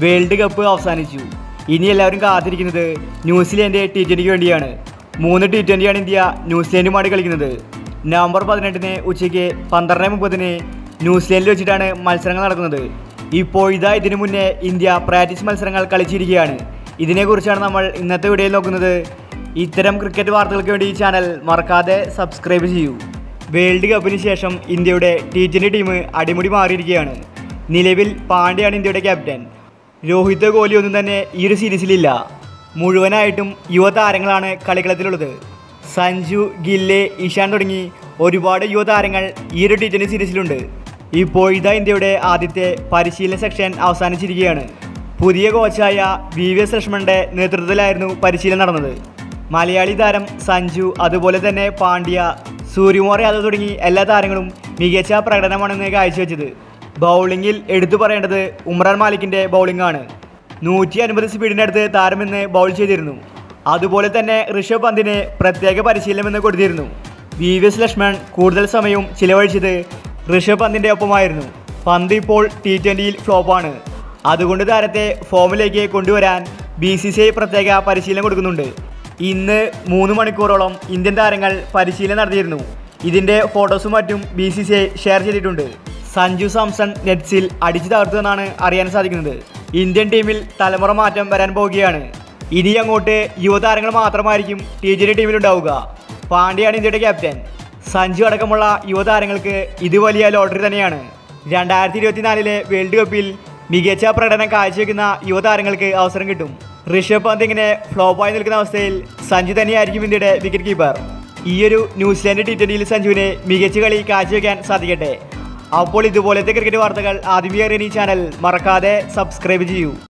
world cup അവസാനിച്ചു ഇനി എല്ലാവരും കാത്തിരിക്കുന്നത് ന്യൂസിലാൻഡ് ടി ട്വൻ്റിക്ക് വേണ്ടിയാണ് മൂന്ന് ടി ട്വൻ്റിയാണ് ഇന്ത്യ ന്യൂസിലാൻഡുമായിട്ട് കളിക്കുന്നത് നവംബർ പതിനെട്ടിന് ഉച്ചയ്ക്ക് പന്ത്രണ്ട് മുപ്പതിന് ന്യൂസിലാൻഡിൽ വെച്ചിട്ടാണ് മത്സരങ്ങൾ നടക്കുന്നത് ഇപ്പോൾ ഇതാ ഇതിനു മുന്നേ ഇന്ത്യ പ്രാക്ടീസ് മത്സരങ്ങൾ കളിച്ചിരിക്കുകയാണ് ഇതിനെക്കുറിച്ചാണ് നമ്മൾ ഇന്നത്തെ വീഡിയോയിൽ നോക്കുന്നത് ഇത്തരം ക്രിക്കറ്റ് വാർത്തകൾക്ക് വേണ്ടി ഈ ചാനൽ മറക്കാതെ സബ്സ്ക്രൈബ് ചെയ്യൂ വേൾഡ് കപ്പിന് ശേഷം ഇന്ത്യയുടെ ടി ട്വൻ്റി ടീം അടിമുടി മാറിയിരിക്കുകയാണ് നിലവിൽ പാണ്ഡ്യയാണ് ഇന്ത്യയുടെ ക്യാപ്റ്റൻ രോഹിത് കോഹ്ലി ഒന്നും തന്നെ ഈ ഒരു സീരീസിലില്ല മുഴുവനായിട്ടും യുവതാരങ്ങളാണ് കളിക്കളത്തിലുള്ളത് സഞ്ജു ഗില്ലെ ഇഷാൻ തുടങ്ങി ഒരുപാട് യുവതാരങ്ങൾ ഈ ഒരു ടി ട്വൻ്റി സീരീസിലുണ്ട് ഇപ്പോൾ ഇതാ ഇന്ത്യയുടെ ആദ്യത്തെ പരിശീലന സെക്ഷൻ അവസാനിച്ചിരിക്കുകയാണ് പുതിയ കോച്ചായ വി വി എസ് ലക്ഷ്മണന്റെ നേതൃത്വത്തിലായിരുന്നു പരിശീലനം നടന്നത് മലയാളി താരം സഞ്ജു അതുപോലെ തന്നെ പാണ്ഡ്യ സൂര്യകുമാർ യാദവ് തുടങ്ങി എല്ലാ താരങ്ങളും മികച്ച പ്രകടനമാണെന്ന് കാഴ്ചവെച്ചത് ബൗളിങ്ങിൽ എടുത്തു പറയേണ്ടത് ഉമ്രാൻ മാലിക്കിൻ്റെ ബൗളിംഗ് ആണ് നൂറ്റി അൻപത് സ്പീഡിനടുത്ത് താരമെന്ന് ബൗൾ ചെയ്തിരുന്നു അതുപോലെ തന്നെ ഋഷഭ് പന്തിന് പ്രത്യേക പരിശീലനമെന്ന് കൊടുത്തിരുന്നു വി വി എസ് ലക്ഷ്മൺ കൂടുതൽ സമയവും ചിലവഴിച്ചത് ഋഷഭ് പന്തിൻ്റെ ഒപ്പമായിരുന്നു പന്ത് ഇപ്പോൾ ടി ട്വൻ്റിയിൽ ഫ്ലോപ്പാണ് അതുകൊണ്ട് താരത്തെ ഫോമിലേക്ക് കൊണ്ടുവരാൻ ബി സി സി ഐ പ്രത്യേക പരിശീലനം കൊടുക്കുന്നുണ്ട് ഇന്ന് മൂന്ന് മണിക്കൂറോളം ഇന്ത്യൻ താരങ്ങൾ പരിശീലനം നടത്തിയിരുന്നു ഇതിൻ്റെ ഫോട്ടോസും മറ്റും B C C I share ചെയ്തിട്ടുണ്ട് സഞ്ജു സാംസൺ നെറ്റ്സിൽ അടിച്ചു തകർത്തുവെന്നാണ് അറിയാൻ സാധിക്കുന്നത് ഇന്ത്യൻ ടീമിൽ തലമുറ മാറ്റം വരാൻ പോവുകയാണ് ഇനി അങ്ങോട്ട് യുവതാരങ്ങൾ മാത്രമായിരിക്കും ടി ട്വൻ്റി ടീമിലുണ്ടാവുക പാണ്ഡ്യയാണ് ഇന്ത്യയുടെ ക്യാപ്റ്റൻ സഞ്ജു അടക്കമുള്ള യുവതാരങ്ങൾക്ക് ഇത് വലിയ ലോട്ടറി തന്നെയാണ് രണ്ടായിരത്തി ഇരുപത്തിനാലിലെ വേൾഡ് കപ്പിൽ മികച്ച പ്രകടനം കാഴ്ചവെക്കുന്ന യുവതാരങ്ങൾക്ക് അവസരം കിട്ടും ഋഷഭ് പന്ത് ഇങ്ങനെ ഫ്ലോപ്പായി നിൽക്കുന്ന അവസ്ഥയിൽ സഞ്ജു തന്നെയായിരിക്കും ഇന്ത്യയുടെ വിക്കറ്റ് കീപ്പർ ഈയൊരു ന്യൂസിലാൻഡ് ടി ട്വൻ്റിയിൽ സഞ്ജുവിന് മികച്ച കളി കാഴ്ചവെക്കാൻ സാധിക്കട്ടെ അപ്പോൾ ഇതുപോലത്തെ ക്രിക്കറ്റ് വാർത്തകൾ ആദ്യമേ അറിയാൻ ഈ ചാനൽ മറക്കാതെ സബ്സ്ക്രൈബ് ചെയ്യൂ